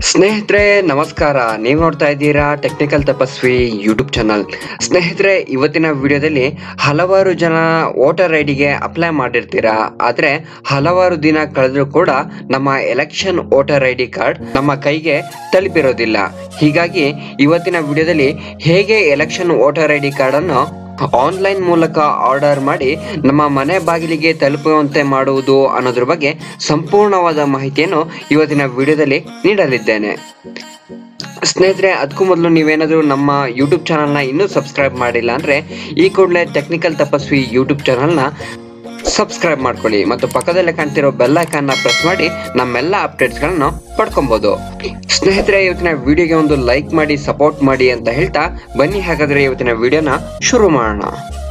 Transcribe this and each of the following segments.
ಸ್ನೇಹಿತರೆ ನಮಸ್ಕಾರ ನೀವು ನೋಡ್ತಾ ಇದ್ದೀರಾ ಟೆಕ್ನಿಕಲ್ ತಪಸ್ವಿ ಯೂಟ್ಯೂಬ್ ಚಾನಲ್ ಸ್ನೇಹಿತರೆ ಇವತ್ತಿನ ವಿಡಿಯೋದಲ್ಲಿ ಹಲವಾರು ಜನ ವೋಟರ್ ಐ ಡಿಗೆ ಅಪ್ಲೈ ಮಾಡಿರ್ತೀರಾ ಆದರೆ ಹಲವಾರು ದಿನ ಕಳೆದ್ರೂ ಕೂಡ ನಮ್ಮ election voter I D card ನಮ್ಮ ಕೈಗೆ ತಲುಪಿರೋದಿಲ್ಲ ಹೀಗಾಗಿ ಇವತ್ತಿನ ವಿಡಿಯೋದಲ್ಲಿ ಹೇಗೆ ಎಲೆಕ್ಷನ್ ವೋಟರ್ ಐ ಡಿ ಕಾರ್ಡನ್ನು ಆನ್ಲೈನ್ ಮೂಲಕ ಆರ್ಡರ್ ಮಾಡಿ ನಮ್ಮ ಮನೆ ಬಾಗಿಲಿಗೆ ತಲುಪುವಂತೆ ಮಾಡುವುದು ಅನ್ನೋದ್ರ ಬಗ್ಗೆ ಸಂಪೂರ್ಣವಾದ ಮಾಹಿತಿಯನ್ನು ಇವತ್ತಿನ ವಿಡಿಯೋದಲ್ಲಿ ನೀಡಲಿದ್ದೇನೆ ಸ್ನೇಹಿತರೆ ಅದಕ್ಕೂ ಮೊದಲು ನೀವೇನಾದರೂ ನಮ್ಮ ಯೂಟ್ಯೂಬ್ ಚಾನಲ್ನ ಇನ್ನೂ ಸಬ್ಸ್ಕ್ರೈಬ್ ಮಾಡಿಲ್ಲ ಅಂದರೆ ಈ ಕೂಡಲೇ ಟೆಕ್ನಿಕಲ್ ತಪಸ್ವಿ ಯೂಟ್ಯೂಬ್ ಚಾನಲ್ನ ಸಬ್ಸ್ಕ್ರೈಬ್ ಮಾಡ್ಕೊಳ್ಳಿ ಮತ್ತು ಪಕ್ಕದಲ್ಲೇ ಕಾಣ್ತಿರೋ ಬೆಲ್ ಐಕಾನ್ನ ಪ್ರೆಸ್ ಮಾಡಿ ನಮ್ಮೆಲ್ಲ ಅಪ್ಡೇಟ್ಸ್ಗಳನ್ನು ಪಡ್ಕೊಬೋದು ಸ್ನೇಹಿತರೆ ಇವತ್ತಿನ ವಿಡಿಯೋಗೆ ಒಂದು ಲೈಕ್ ಮಾಡಿ ಸಪೋರ್ಟ್ ಮಾಡಿ ಅಂತ ಹೇಳ್ತಾ ಬನ್ನಿ ಹಾಗಾದ್ರೆ ಇವತ್ತಿನ ವಿಡಿಯೋನ ಶುರು ಮಾಡೋಣ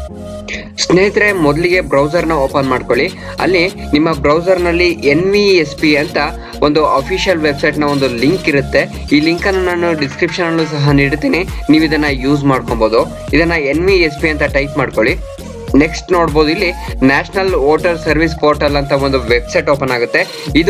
ಸ್ನೇಹಿತರೆ ಮೊದಲಿಗೆ ಬ್ರೌಸರ್ನ ಓಪನ್ ಮಾಡ್ಕೊಳ್ಳಿ ಅಲ್ಲಿ ನಿಮ್ಮ ಬ್ರೌಸರ್ನಲ್ಲಿ ಎನ್ ವಿ ಎಸ್ ಪಿ ಅಂತ ಒಂದು ಅಫಿಷಿಯಲ್ ವೆಬ್ಸೈಟ್ನ ಒಂದು ಲಿಂಕ್ ಇರುತ್ತೆ ಈ ಲಿಂಕನ್ನು ನಾನು ಡಿಸ್ಕ್ರಿಪ್ಷನಲ್ಲೂ ಸಹ ನೀಡ್ತೀನಿ ನೀವು ಇದನ್ನು ಯೂಸ್ ಮಾಡ್ಕೊಬೋದು ಇದನ್ನು ಎನ್ ವಿ ಎಸ್ ಪಿ ಅಂತ ಟೈಪ್ ಮಾಡ್ಕೊಳ್ಳಿ ನೆಕ್ಸ್ಟ್ ನೋಡ್ಬೋದು ಇಲ್ಲಿ ನ್ಯಾಷನಲ್ ವೋಟರ್ ಸರ್ವಿಸ್ ಪೋರ್ಟಲ್ ಅಂತ ಒಂದು ವೆಬ್ಸೈಟ್ ಓಪನ್ ಆಗುತ್ತೆ ಇದು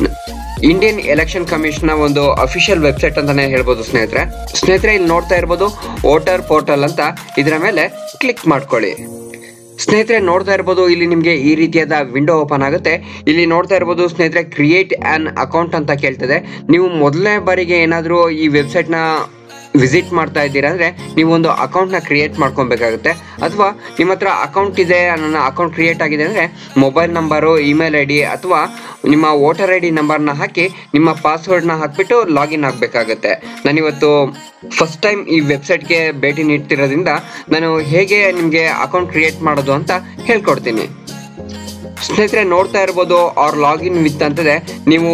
ಇಂಡಿಯನ್ ಎಲೆಕ್ಷನ್ ಕಮಿಷನ್ ಒಂದು ಅಫಿಷಿಯಲ್ ವೆಬ್ಸೈಟ್ ಅಂತಾನೆ ಹೇಳ್ಬೋದು ಸ್ನೇಹಿತರೆ ಸ್ನೇಹಿತರೆ ಇಲ್ಲಿ ನೋಡ್ತಾ ಇರ್ಬೋದು ವೋಟರ್ ಪೋರ್ಟಲ್ ಅಂತ ಇದರ ಮೇಲೆ ಕ್ಲಿಕ್ ಮಾಡ್ಕೊಳ್ಳಿ ಸ್ನೇಹಿತರೆ ನೋಡ್ತಾ ಇರ್ಬೋದು ಇಲ್ಲಿ ನಿಮಗೆ ಈ ರೀತಿಯಾದ ವಿಂಡೋ ಓಪನ್ ಆಗುತ್ತೆ ಇಲ್ಲಿ ನೋಡ್ತಾ ಇರ್ಬೋದು ಸ್ನೇಹಿತರೆ ಕ್ರಿಯೇಟ್ ಆನ್ ಅಕೌಂಟ್ ಅಂತ ಕೇಳ್ತದೆ ನೀವು ಮೊದಲನೇ ಬಾರಿಗೆ ಏನಾದರೂ ಈ ವೆಬ್ಸೈಟ್ನ ವಿಸಿಟ್ ಮಾಡ್ತಾ ಇದ್ದೀರಾ ಅಂದರೆ ನೀವು ಒಂದು ಅಕೌಂಟ್ನ ಕ್ರಿಯೇಟ್ ಮಾಡ್ಕೊಬೇಕಾಗುತ್ತೆ ಅಥವಾ ನಿಮ್ಮ ಹತ್ರ ಅಕೌಂಟ್ ಇದೆ ನನ್ನ ಅಕೌಂಟ್ ಕ್ರಿಯೇಟ್ ಆಗಿದೆ ಅಂದರೆ mobile number email I D ಅಥವಾ ನಿಮ್ಮ ವೋಟರ್ ಐ ಡಿ ನಂಬರ್ನ ಹಾಕಿ ನಿಮ್ಮ ಪಾಸ್ವರ್ಡ್ನ ಹಾಕ್ಬಿಟ್ಟು ಲಾಗಿನ್ ಆಗಬೇಕಾಗುತ್ತೆ ನಾನಿವತ್ತು ಫಸ್ಟ್ ಟೈಮ್ ಈ ವೆಬ್ಸೈಟ್ಗೆ ಭೇಟಿ ನೀಡ್ತಿರೋದ್ರಿಂದ ನಾನು ಹೇಗೆ ನಿಮಗೆ ಅಕೌಂಟ್ ಕ್ರಿಯೇಟ್ ಮಾಡೋದು ಅಂತ ಹೇಳ್ಕೊಡ್ತೀನಿ ಸ್ನೇಹಿತರೆ ನೋಡ್ತಾ ಇರ್ಬೋದು ಅವ್ರ ಲಾಗಿನ್ ವಿತ್ ಅಂತದೆ ನೀವು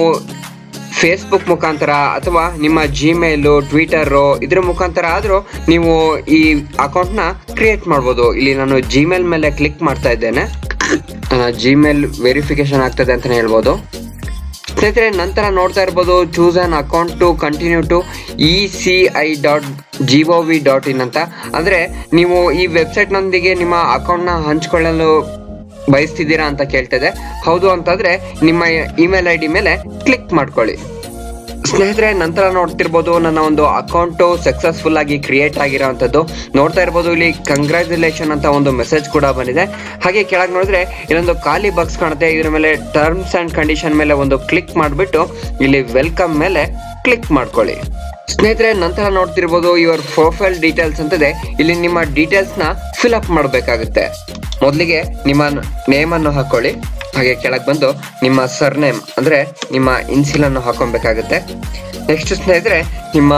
ಫೇಸ್ಬುಕ್ ಮುಖಾಂತರ ಅಥವಾ ನಿಮ್ಮ ಜಿಮೇಲು ಟ್ವಿಟರು ಇದ್ರ ಮುಖಾಂತರ ಆದರೂ ನೀವು ಈ ಅಕೌಂಟ್ನ ಕ್ರಿಯೇಟ್ ಮಾಡ್ಬೋದು ಇಲ್ಲಿ ನಾನು ಜಿಮೇಲ್ ಮೇಲೆ ಕ್ಲಿಕ್ ಮಾಡ್ತಾ ಇದ್ದೇನೆ ನನ್ನ ಜಿಮೇಲ್ ವೆರಿಫಿಕೇಶನ್ ಆಗ್ತದೆ ಅಂತಲೇ ಹೇಳ್ಬೋದು ಸ್ನೇಹಿತರೆ ನಂತರ ನೋಡ್ತಾ ಇರ್ಬೋದು choose an account to continue to E C I dot G O V dot in ಅಂತ ಅಂದರೆ ನೀವು ಈ ವೆಬ್ಸೈಟ್ನೊಂದಿಗೆ ನಿಮ್ಮ ಅಕೌಂಟ್ನ ಹಂಚ್ಕೊಳ್ಳಲು ಬಯಸ್ತಿದ್ದೀರಾ ಅಂತ ಕೇಳ್ತದೆ ಹೌದು ಅಂತಂದ್ರೆ ನಿಮ್ಮ ಇಮೇಲ್ ಐ ಡಿ ಮೇಲೆ ಕ್ಲಿಕ್ ಮಾಡ್ಕೊಳ್ಳಿ ಸ್ನೇಹಿತರೆ ನಂತರ ನೋಡ್ತಿರ್ಬೋದು ನನ್ನ ಒಂದು ಅಕೌಂಟು ಸಕ್ಸಸ್ಫುಲ್ ಆಗಿ ಕ್ರಿಯೇಟ್ ಆಗಿರೋವಂಥದ್ದು ನೋಡ್ತಾ ಇರ್ಬೋದು ಇಲ್ಲಿ ಕಂಗ್ರ್ಯಾಚುಲೇಷನ್ ಅಂತ ಒಂದು ಮೆಸೇಜ್ ಕೂಡ ಬಂದಿದೆ ಹಾಗೆ ಕೆಳಗೆ ನೋಡಿದ್ರೆ ಇಲ್ಲೊಂದು ಖಾಲಿ ಬಾಕ್ಸ್ ಕಾಣುತ್ತೆ ಇದ್ರ ಮೇಲೆ ಟರ್ಮ್ಸ್ ಅಂಡ್ ಕಂಡೀಷನ್ ಮೇಲೆ ಒಂದು ಕ್ಲಿಕ್ ಮಾಡಿಬಿಟ್ಟು ಇಲ್ಲಿ ವೆಲ್ಕಮ್ ಮೇಲೆ ಕ್ಲಿಕ್ ಮಾಡ್ಕೊಳ್ಳಿ ಸ್ನೇಹಿತರೆ ನಂತರ ನೋಡ್ತಿರ್ಬೋದು ಯುವರ್ ಪ್ರೊಫೈಲ್ ಡೀಟೇಲ್ಸ್ ಅಂತದೆ ಇಲ್ಲಿ ನಿಮ್ಮ ಡೀಟೇಲ್ಸ್ನ ಫಿಲ್ ಅಪ್ ಮಾಡಬೇಕಾಗುತ್ತೆ ಮೊದಲಿಗೆ ನಿಮ್ಮ ನೇಮನ್ನು ಹಾಕೊಳ್ಳಿ ಹಾಗೆ ಕೆಳಗೆ ಬಂದು ನಿಮ್ಮ ಸರ್ನೇಮ್ ಅಂದರೆ ನಿಮ್ಮ ಇನ್ಸಿಲನ್ನು ಹಾಕೊಬೇಕಾಗುತ್ತೆ ನೆಕ್ಸ್ಟ್ ಸ್ನೇಹಿತರೆ ನಿಮ್ಮ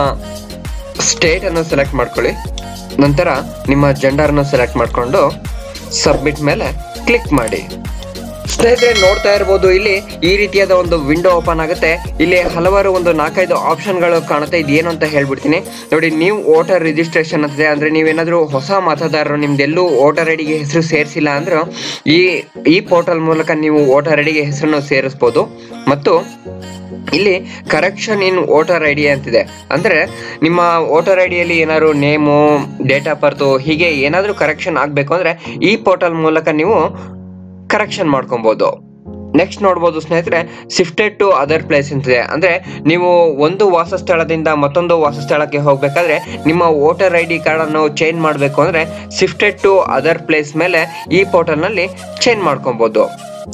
ಸ್ಟೇಟನ್ನು ಸೆಲೆಕ್ಟ್ ಮಾಡ್ಕೊಳ್ಳಿ ನಂತರ ನಿಮ್ಮ ಜೆಂಡರ್ನ ಸೆಲೆಕ್ಟ್ ಮಾಡಿಕೊಂಡು ಸಬ್ಮಿಟ್ ಮೇಲೆ ಕ್ಲಿಕ್ ಮಾಡಿ ಸ್ನೇಹಿತರೆ ನೋಡ್ತಾ ಇರ್ಬೋದು ಇಲ್ಲಿ ಈ ರೀತಿಯಾದ ಒಂದು ವಿಂಡೋ ಓಪನ್ ಆಗುತ್ತೆ ಇಲ್ಲಿ ಹಲವಾರು ಒಂದು ನಾಲ್ಕೈದು ಆಪ್ಷನ್ಗಳು ಕಾಣುತ್ತೆ ಇದೇನು ಅಂತ ಹೇಳ್ಬಿಡ್ತೀನಿ ನೋಡಿ ನೀವು ವೋಟರ್ ರಿಜಿಸ್ಟ್ರೇಷನ್ ಅಂತಿದೆ ಅಂದ್ರೆ ನೀವೇನಾದ್ರೂ ಹೊಸ ಮತದಾರರು ನಿಮ್ದೆಲ್ಲೂ ವೋಟರ್ ಐಡಿಗೆ ಹೆಸರು ಸೇರಿಸಿಲ್ಲ ಅಂದ್ರೆ ಈ ಈ ಪೋರ್ಟಲ್ ಮೂಲಕ ನೀವು ವೋಟರ್ ಐಡಿಗೆ ಹೆಸರನ್ನು ಸೇರಿಸ್ಬೋದು ಮತ್ತು ಇಲ್ಲಿ correction in voter I D ಅಂತಿದೆ ಅಂದ್ರೆ ನಿಮ್ಮ ವೋಟರ್ ಐ ಡಿಯಲ್ಲಿ ಏನಾದ್ರು ನೇಮು ಡೇಟ್ ಆಫ್ ಬರ್ತು ಹೀಗೆ ಏನಾದರೂ ಕರೆಕ್ಷನ್ ಆಗಬೇಕು ಅಂದ್ರೆ ಈ ಪೋರ್ಟಲ್ ಮೂಲಕ ನೀವು ಕರೆಕ್ಷನ್ ಮಾಡ್ಕೊಬೋದು ನೆಕ್ಸ್ಟ್ ನೋಡ್ಬೋದು ಸ್ನೇಹಿತರೆ ಶಿಫ್ಟೆಡ್ ಟು ಅದರ್ ಪ್ಲೇಸ್ ಅಂತಿದೆ ಅಂದ್ರೆ ನೀವು ಒಂದು ವಾಸಸ್ಥಳದಿಂದ ಮತ್ತೊಂದು ವಾಸಸ್ಥಳಕ್ಕೆ ಹೋಗ್ಬೇಕಾದ್ರೆ ನಿಮ್ಮ ವೋಟರ್ ಐ ಡಿ ಕಾರ್ಡ್ ಅನ್ನು ಚೇಂಜ್ ಮಾಡಬೇಕು ಅಂದ್ರೆ ಶಿಫ್ಟೆಡ್ ಟು ಅದರ್ ಪ್ಲೇಸ್ ಮೇಲೆ ಈ ಪೋರ್ಟಲ್ನಲ್ಲಿ ಚೇಂಜ್ ಮಾಡ್ಕೊಬೋದು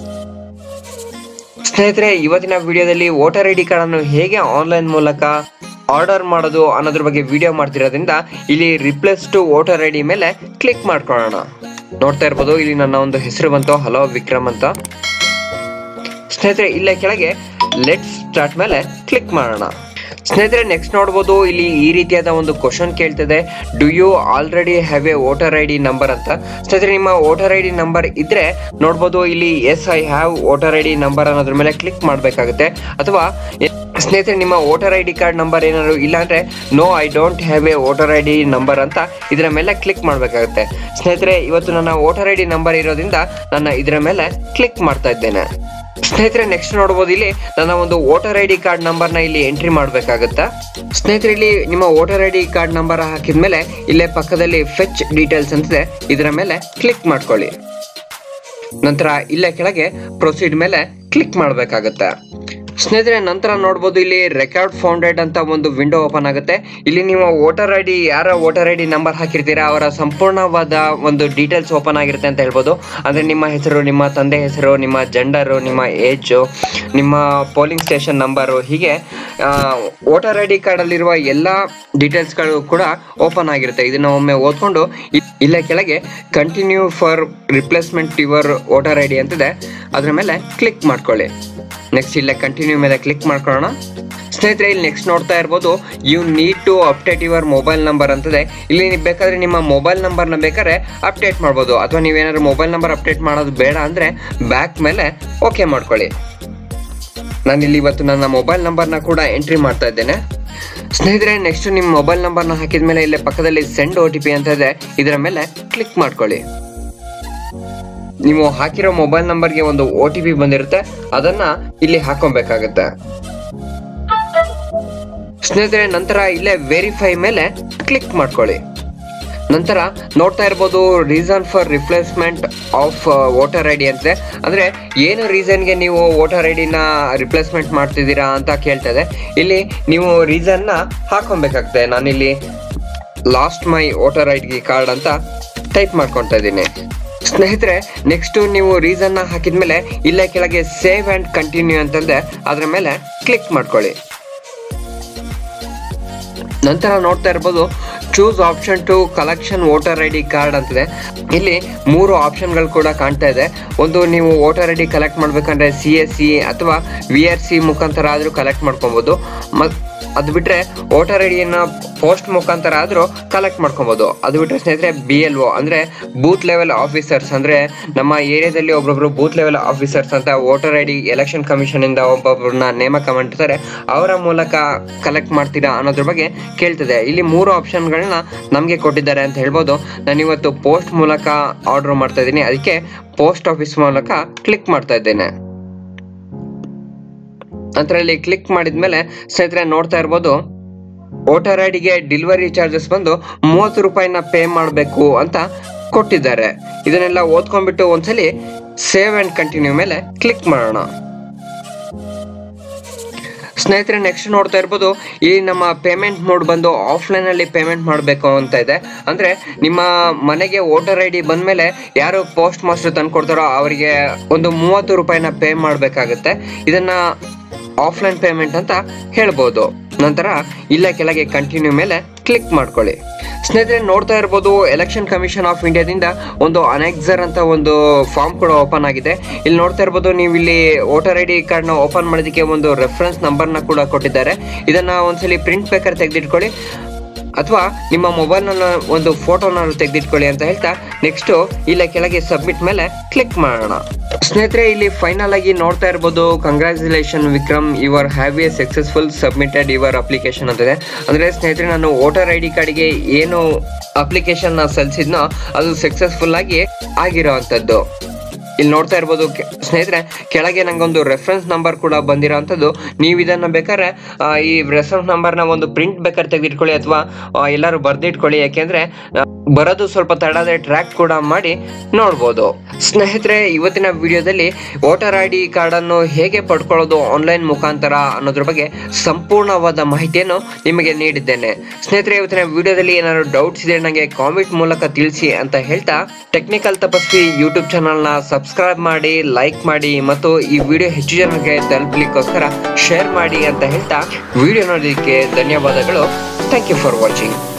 ಸ್ನೇಹಿತರೆ ಇವತ್ತಿನ ವಿಡಿಯೋದಲ್ಲಿ ವೋಟರ್ ಐ ಡಿ ಕಾರ್ಡ್ ಅನ್ನು ಹೇಗೆ ಆನ್ಲೈನ್ ಮೂಲಕ ಆರ್ಡರ್ ಮಾಡೋದು ಅನ್ನೋದ್ರ ಬಗ್ಗೆ ವಿಡಿಯೋ ಮಾಡ್ತಿರೋದ್ರಿಂದ ಇಲ್ಲಿ replace to voter I D ಮೇಲೆ ಕ್ಲಿಕ್ ಮಾಡ್ಕೊಳ್ಳೋಣ ನೋಡ್ತಾ ಇರ್ಬೋದು ಇಲ್ಲಿ ನನ್ನ ಒಂದು ಹೆಸರು ಬಂತು ಹಲೋ ವಿಕ್ರಮ್ ಅಂತ ಸ್ನೇಹಿತರೆ ಇಲ್ಲೇ ಕೆಳಗೆ ಲೆಟ್ಸ್ ಸ್ಟಾರ್ಟ್ ಮೇಲೆ ಕ್ಲಿಕ್ ಮಾಡೋಣ ಸ್ನೇಹಿತರೆ ನೆಕ್ಸ್ಟ್ ನೋಡ್ಬೋದು ಇಲ್ಲಿ ಈ ರೀತಿಯಾದ ಒಂದು ಕ್ವಶನ್ ಕೇಳ್ತದೆ do you already have a voter I D number ಅಂತ ಸ್ನೇಹಿತರೆ ನಿಮ್ಮ ವೋಟರ್ ಐ ಡಿ ನಂಬರ್ ಇದ್ರೆ ನೋಡ್ಬೋದು ಇಲ್ಲಿ yes I have voter I D number ಅನ್ನೋದ್ರ ಮೇಲೆ ಕ್ಲಿಕ್ ಮಾಡಬೇಕಾಗುತ್ತೆ ಅಥವಾ ಸ್ನೇಹಿತರೆ ನಿಮ್ಮ voter I D card number ಏನಾದ್ರು ಇಲ್ಲ ಅಂದ್ರೆ no I don't have a voter I D number ಅಂತ ಇದರ ಮೇಲೆ ಕ್ಲಿಕ್ ಮಾಡಬೇಕಾಗುತ್ತೆ ಸ್ನೇಹಿತರೆ ಇವತ್ತು ನನ್ನ ವೋಟರ್ ಐ ಡಿ ನಂಬರ್ ಇರೋದ್ರಿಂದ ನನ್ನ ಇದರ ಮೇಲೆ ಕ್ಲಿಕ್ ಮಾಡ್ತಾ ಇದ್ದೇನೆ ಸ್ನೇಹಿತರೆ ನೆಕ್ಸ್ಟ್ ನೋಡ್ಬೋದು ಇಲ್ಲಿ ನನ್ನ ಒಂದು ವೋಟರ್ ಐ ಡಿ ಕಾರ್ಡ್ ನಂಬರ್ನ ಇಲ್ಲಿ ಎಂಟ್ರಿ ಮಾಡಬೇಕಾಗುತ್ತಾ ಸ್ನೇಹಿತರೆ ಇಲ್ಲಿ ನಿಮ್ಮ voter I D card number ಹಾಕಿದ್ಮೇಲೆ ಇಲ್ಲೇ ಪಕ್ಕದಲ್ಲಿ ಫೆಚ್ ಡೀಟೇಲ್ಸ್ ಅಂತಿದೆ ಇದರ ಮೇಲೆ ಕ್ಲಿಕ್ ಮಾಡ್ಕೊಳ್ಳಿ ನಂತರ ಇಲ್ಲೇ ಕೆಳಗೆ ಪ್ರೊಸೀಡ್ ಮೇಲೆ ಕ್ಲಿಕ್ ಮಾಡಬೇಕಾಗತ್ತೆ ಸ್ನೇಹಿತರೆ ನಂತರ ನೋಡ್ಬೋದು ಇಲ್ಲಿ ರೆಕಾರ್ಡ್ ಫೌಂಡೆಡ್ ಅಂತ ಒಂದು ವಿಂಡೋ ಓಪನ್ ಆಗುತ್ತೆ ಇಲ್ಲಿ ನೀವು ವೋಟರ್ ಐ ಡಿ ಯಾರ ವೋಟರ್ ಐ ಡಿ ನಂಬರ್ ಹಾಕಿರ್ತೀರಾ ಅವರ ಸಂಪೂರ್ಣವಾದ ಒಂದು ಡೀಟೇಲ್ಸ್ ಓಪನ್ ಆಗಿರುತ್ತೆ ಅಂತ ಹೇಳ್ಬೋದು ಅಂದ್ರೆ ನಿಮ್ಮ ಹೆಸರು ನಿಮ್ಮ ತಂದೆ ಹೆಸರು ನಿಮ್ಮ ಜೆಂಡರು ನಿಮ್ಮ ಏಜು ನಿಮ್ಮ ಪೋಲಿಂಗ್ ಸ್ಟೇಷನ್ ನಂಬರು ಹೀಗೆ ವೋಟರ್ ಐ ಡಿ ಕಾರ್ಡಲ್ಲಿರುವ ಎಲ್ಲ ಡೀಟೇಲ್ಸ್ಗಳು ಕೂಡ ಓಪನ್ ಆಗಿರುತ್ತೆ ಇದನ್ನ ಒಮ್ಮೆ ಓದ್ಕೊಂಡು ಇ- ಇಲ್ಲೇ ಕೆಳಗೆ continue for replacement your voter I D ಅಂತಿದೆ ಅದ್ರ ಮೇಲೆ ಕ್ಲಿಕ್ ಮಾಡ್ಕೊಳ್ಳಿ ನೆಕ್ಸ್ಟ್ ಇಲ್ಲೇ ಕಂಟಿನ್ಯೂ ಮೇಲೆ ಕ್ಲಿಕ್ ಮಾಡ್ಕೊಳ್ಳೋಣ ಸ್ನೇಹಿತರೆ ಇಲ್ಲಿ ನೆಕ್ಸ್ಟ್ ನೋಡ್ತಾ ಇರ್ಬೋದು you need to update your mobile number ಅಂತದೆ ಇಲ್ಲಿ ನೀವು ಬೇಕಾದ್ರೆ ನಿಮ್ಮ ಮೊಬೈಲ್ ನಂಬರ್ನ ಬೇಕಾದ್ರೆ ಅಪ್ಡೇಟ್ ಮಾಡ್ಬೋದು ಅಥವಾ ನೀವೇನಾದ್ರು ಮೊಬೈಲ್ ನಂಬರ್ ಅಪ್ಡೇಟ್ ಮಾಡೋದು ಬೇಡ ಅಂದ್ರೆ ಬ್ಯಾಕ್ ಮೇಲೆ ಓಕೆ ಮಾಡ್ಕೊಳ್ಳಿ ನಾನು ಇಲ್ಲಿ ಇವತ್ತು ನನ್ನ ಮೊಬೈಲ್ ನಂಬರ್ನ ಕೂಡ ಎಂಟ್ರಿ ಮಾಡ್ತಾ ಇದ್ದೇನೆ ಸ್ನೇಹಿತರೆ ನೆಕ್ಸ್ಟ್ ನಿಮ್ಮ ಮೊಬೈಲ್ ನಂಬರ್ನ ಹಾಕಿದ ಮೇಲೆ ಇಲ್ಲೇ ಪಕ್ಕದಲ್ಲಿ ಸೆಂಡ್ ಒ ಟಿ ಪಿ ಅಂತ ಇದೆ ಇದರ ಮೇಲೆ ಕ್ಲಿಕ್ ಮಾಡ್ಕೊಳ್ಳಿ ನೀವು ಹಾಕಿರೋ ಮೊಬೈಲ್ ನಂಬರ್ಗೆ ಒಂದು ಒ ಟಿ ಪಿ ಬಂದಿರುತ್ತೆ ಅದನ್ನ ಇಲ್ಲಿ ಹಾಕೊಬೇಕಾಗತ್ತೆ ಸ್ನೇಹಿತರೆ ನಂತರ ಇಲ್ಲೇ ವೆರಿಫೈ ಮೇಲೆ ಕ್ಲಿಕ್ ಮಾಡ್ಕೊಳ್ಳಿ ನಂತರ ನೋಡ್ತಾ ಇರ್ಬೋದು reason for replacement of voter I D ಅಂತೆ ಅಂದ್ರೆ ಏನು ರೀಸನ್ಗೆ ನೀವು ವೋಟರ್ ಐ ಡಿನ ರಿಪ್ಲೇಸ್ಮೆಂಟ್ ಮಾಡ್ತಿದ್ದೀರಾ ಅಂತ ಕೇಳ್ತಾ ಇದೆ ಇಲ್ಲಿ ನೀವು ರೀಸನ್ನ ಹಾಕೊಬೇಕಾಗ್ತದೆ ನಾನಿಲ್ಲಿ lost my voter I D card ಅಂತ ಟೈಪ್ ಮಾಡ್ಕೊತಾ ಇದ್ದೀನಿ ಸ್ನೇಹಿತರೆ ನೆಕ್ಸ್ಟ್ ನೀವು ರೀಸನ್ನ ಹಾಕಿದ್ಮೇಲೆ ಇಲ್ಲೇ ಕೆಳಗೆ ಸೇವ್ ಅಂಡ್ ಕಂಟಿನ್ಯೂ ಅಂತಂದೆ ಅದ್ರ ಮೇಲೆ ಕ್ಲಿಕ್ ಮಾಡ್ಕೊಳ್ಳಿ ನಂತರ ನೋಡ್ತಾ ಇರ್ಬೋದು choose option to collection voter I D card ಅಂತಿದೆ ಇಲ್ಲಿ ಮೂರು ಆಪ್ಷನ್ಗಳು ಕೂಡ ಕಾಣ್ತಾ ಇದೆ ಒಂದು ನೀವು ವೋಟರ್ ಐ ಡಿ ಕಲೆಕ್ಟ್ ಮಾಡ್ಬೇಕಂದ್ರೆ ಸಿ ಎಸ್ ಸಿ ಅಥವಾ ವಿ ಆರ್ ಸಿ ಮುಖಾಂತರ ಆದರೂ ಕಲೆಕ್ಟ್ ಮಾಡ್ಕೊಬೋದು ಮತ್ ಅದು ಬಿಟ್ರೆ ವೋಟರ್ ಐ ಡಿಯನ್ನ ಪೋಸ್ಟ್ ಮುಖಾಂತರ ಆದರೂ ಕಲೆಕ್ಟ್ ಮಾಡ್ಕೊಬೋದು ಅದು ಬಿಟ್ರೆ ಸ್ನೇಹಿತರೆ ಬಿ ಎಲ್ ಒ ಅಂದ್ರೆ ಬೂತ್ ಲೆವೆಲ್ ಆಫೀಸರ್ಸ್ ಅಂದ್ರೆ ನಮ್ಮ ಏರಿಯಾದಲ್ಲಿ ಒಬ್ಬೊಬ್ರು ಬೂತ್ ಲೆವೆಲ್ ಆಫೀಸರ್ಸ್ ಅಂತ voter I D election commission ಇಂದ ಒಬ್ಬೊಬ್ಬರನ್ನ ನೇಮಕ ಮಾಡಿರ್ತಾರೆ ಅವರ ಮೂಲಕ ಕಲೆಕ್ಟ್ ಮಾಡ್ತೀರಾ ಅನ್ನೋದ್ರ ಬಗ್ಗೆ ಕೇಳ್ತದೆ ಇಲ್ಲಿ ಮೂರು ಆಪ್ಷನ್ಗಳನ್ನ ನಮಗೆ ಕೊಟ್ಟಿದ್ದಾರೆ ಅಂತ ಹೇಳ್ಬೋದು ನಾನು ಇವತ್ತು ಪೋಸ್ಟ್ ಮೂಲಕ ಆರ್ಡರ್ ಮಾಡ್ತಾ ಇದ್ದೀನಿ ಅದಕ್ಕೆ ಪೋಸ್ಟ್ ಆಫೀಸ್ ಮೂಲಕ ಕ್ಲಿಕ್ ಮಾಡ್ತಾ ಇದ್ದೇನೆ ನಂತರ ಇಲ್ಲಿ ಕ್ಲಿಕ್ ಮಾಡಿದ್ಮೇಲೆ ಸ್ನೇಹಿತರೆ ನೋಡ್ತಾ ಇರ್ಬೋದು ವೋಟರ್ ಐಡಿಗೆ ಡೆಲಿವರಿ ಚಾರ್ಜಸ್ ಬಂದು ಮೂವತ್ತು ರೂಪಾಯಿನ ಪೇ ಮಾಡಬೇಕು ಅಂತ ಕೊಟ್ಟಿದ್ದಾರೆ ಇದನ್ನೆಲ್ಲ ಓದ್ಕೊಂಡ್ಬಿಟ್ಟು ಒಂದ್ಸಲಿ ಸೇವ್ ಅಂಡ್ ಕಂಟಿನ್ಯೂ ಮೇಲೆ ಕ್ಲಿಕ್ ಮಾಡೋಣ ಸ್ನೇಹಿತರೆ ನೆಕ್ಸ್ಟ್ ನೋಡ್ತಾ ಇರ್ಬೋದು ಈ ನಮ್ಮ ಪೇಮೆಂಟ್ ಮೋಡ್ ಬಂದು ಆಫ್ಲೈನ್ ಅಲ್ಲಿ ಪೇಮೆಂಟ್ ಮಾಡಬೇಕು ಅಂತ ಇದೆ ಅಂದ್ರೆ ನಿಮ್ಮ ಮನೆಗೆ ವೋಟರ್ ಐ ಡಿ ಬಂದ್ಮೇಲೆ ಯಾರು ಪೋಸ್ಟ್ ಮಾಸ್ಟರ್ ತಂದ್ಕೊಡ್ತಾರೋ ಅವರಿಗೆ ಒಂದು ಮೂವತ್ತು ರೂಪಾಯಿನ ಪೇ ಮಾಡಬೇಕಾಗುತ್ತೆ ಇದನ್ನ ಆಫ್ಲೈನ್ ಪೇಮೆಂಟ್ ಅಂತ ಹೇಳ್ಬೋದು ನಂತರ ಇಲ್ಲ ಕೆಳಗೆ ಕಂಟಿನ್ಯೂ ಮೇಲೆ ಕ್ಲಿಕ್ ಮಾಡ್ಕೊಳ್ಳಿ ಸ್ನೇಹಿತರೆ ನೋಡ್ತಾ ಇರ್ಬೋದು ಎಲೆಕ್ಷನ್ ಕಮಿಷನ್ ಆಫ್ ಇಂಡಿಯಾದಿಂದ ಒಂದು ಅನೆಕ್ಸರ್ ಅಂತ ಒಂದು ಫಾರ್ಮ್ ಕೂಡ ಓಪನ್ ಆಗಿದೆ ಇಲ್ಲಿ ನೋಡ್ತಾ ಇರ್ಬೋದು ನೀವು ಇಲ್ಲಿ ವೋಟರ್ ಐ ಡಿ ಕಾರ್ಡ್ನ ಓಪನ್ ಮಾಡೋದಕ್ಕೆ ಒಂದು ರೆಫರೆನ್ಸ್ ನಂಬರ್ನ ಕೂಡ ಕೊಟ್ಟಿದ್ದಾರೆ ಇದನ್ನ ಒಂದ್ಸಲಿ ಪ್ರಿಂಟ್ ಬೇಕಾದ್ರೆ ತೆಗೆದಿಟ್ಕೊಳ್ಳಿ ಅಥವಾ ನಿಮ್ಮ ಮೊಬೈಲ್ನಲ್ಲಿ ಒಂದು ಫೋಟೋನ ತೆಗೆದಿಟ್ಕೊಳ್ಳಿ ಅಂತ ಹೇಳ್ತಾ ನೆಕ್ಸ್ಟ್ ಇಲ್ಲ ಕೆಳಗೆ ಸಬ್ಮಿಟ್ ಮೇಲೆ ಕ್ಲಿಕ್ ಮಾಡೋಣ ಸ್ನೇಹಿತರೆ ಇಲ್ಲಿ ಫೈನಲ್ ಆಗಿ ನೋಡ್ತಾ ಇರ್ಬೋದು congratulation Vikram your have a successful submitted your application ಅಂತಿದೆ ಅಂದ್ರೆ ಸ್ನೇಹಿತರೆ ನಾನು ವೋಟರ್ ಐ ಡಿ ಕಾರ್ಡ್ಗೆ ಏನು ಅಪ್ಲಿಕೇಶನ್ ನ ಸಲ್ಲಿಸಿದ್ನೋ ಅದು ಸಕ್ಸಸ್ಫುಲ್ ಆಗಿ ಆಗಿರೋ ಅಂಥದ್ದು ಇಲ್ಲಿ ನೋಡ್ತಾ ಇರ್ಬೋದು ಕೆ- ಸ್ನೇಹಿತರೆ ಕೆಳಗೆ ನಂಗೊಂದು ರೆಫರೆನ್ಸ್ ನಂಬರ್ ಕೂಡ ಬಂದಿರೋ ಅಂಥದ್ದು ನೀವು ಇದನ್ನ ಬೇಕಾದ್ರೆ ಆ, ಈ ರೆಫರೆನ್ಸ್ ನಂಬರ್ನ ಒಂದು ಪ್ರಿಂಟ್ ಬೇಕಾದ್ರೆ ತೆಗೆದಿಟ್ಕೊಳ್ಳಿ ಅಥವಾ ಎಲ್ಲರೂ ಬರ್ದಿಟ್ಕೊಳ್ಳಿ ಯಾಕೆಂದ್ರೆ ಆ, ಬರೋದು ಸ್ವಲ್ಪ ತಡದೆ ಟ್ರ್ಯಾಕ್ ಕೂಡ ಮಾಡಿ ನೋಡ್ಬೋದು ಸ್ನೇಹಿತರೆ ಇವತ್ತಿನ ವಿಡಿಯೋದಲ್ಲಿ ವೋಟರ್ ಐ ಡಿ ಕಾರ್ಡ್ ಅನ್ನು ಹೇಗೆ ಪಡ್ಕೊಳ್ಳೋದು ಆನ್ಲೈನ್ ಮುಖಾಂತರ ಅನ್ನೋದ್ರ ಬಗ್ಗೆ ಸಂಪೂರ್ಣವಾದ ಮಾಹಿತಿಯನ್ನು ನಿಮಗೆ ನೀಡಿದ್ದೇನೆ ಸ್ನೇಹಿತರೆ ಇವತ್ತಿನ ವಿಡಿಯೋದಲ್ಲಿ ಏನಾದ್ರು ಡೌಟ್ಸ್ ಇದೆ ನನಗೆ ಕಾಮೆಂಟ್ ಮೂಲಕ ತಿಳಿಸಿ ಅಂತ ಹೇಳ್ತಾ ಟೆಕ್ನಿಕಲ್ ತಪಸ್ವಿ ಯೂಟ್ಯೂಬ್ ಚಾನಲ್ನ ಸಬ್ಸ್ಕ್ರೈಬ್ ಮಾಡಿ ಲೈಕ್ ಮಾಡಿ ಮತ್ತು ಈ ವಿಡಿಯೋ ಹೆಚ್ಚು ಜನಕ್ಕೆ ತಲುಪಲಿಕ್ಕೋಸ್ಕರ ಶೇರ್ ಮಾಡಿ ಅಂತ ಹೇಳ್ತಾ ವಿಡಿಯೋ ನೋಡೋದಕ್ಕೆ ಧನ್ಯವಾದಗಳು ಥ್ಯಾಂಕ್ ಯು ಫಾರ್ ವಾಚಿಂಗ್